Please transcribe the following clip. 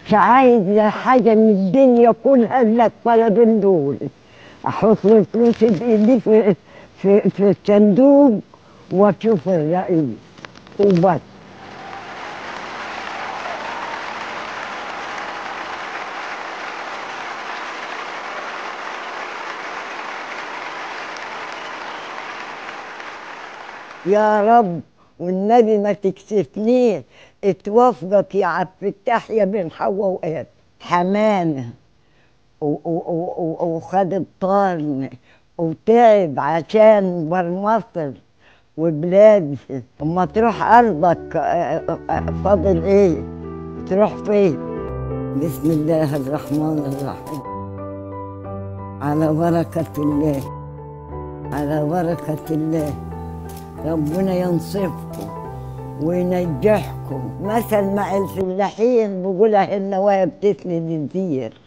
مش عايزة حاجة من الدنيا كلها إلا الطلبين دول أحط فلوسي بإيدي في في في الصندوق وأشوف الرئيس وبس يا رب والنبي ما تكسفنيش اتوفقك يا عبد الفتاح يا بن حواء وآدم حمانة و- و- و- و- وخد الطارن وتعب عشان بر مصر وبلاد اما تروح ارضك آه، آه، فاضل ايه تروح فين بسم الله الرحمن الرحيم على بركة الله على بركة الله ربنا ينصفكم وينجحكم مثل مع الفلاحين بيقولها النوايا بتسند الدير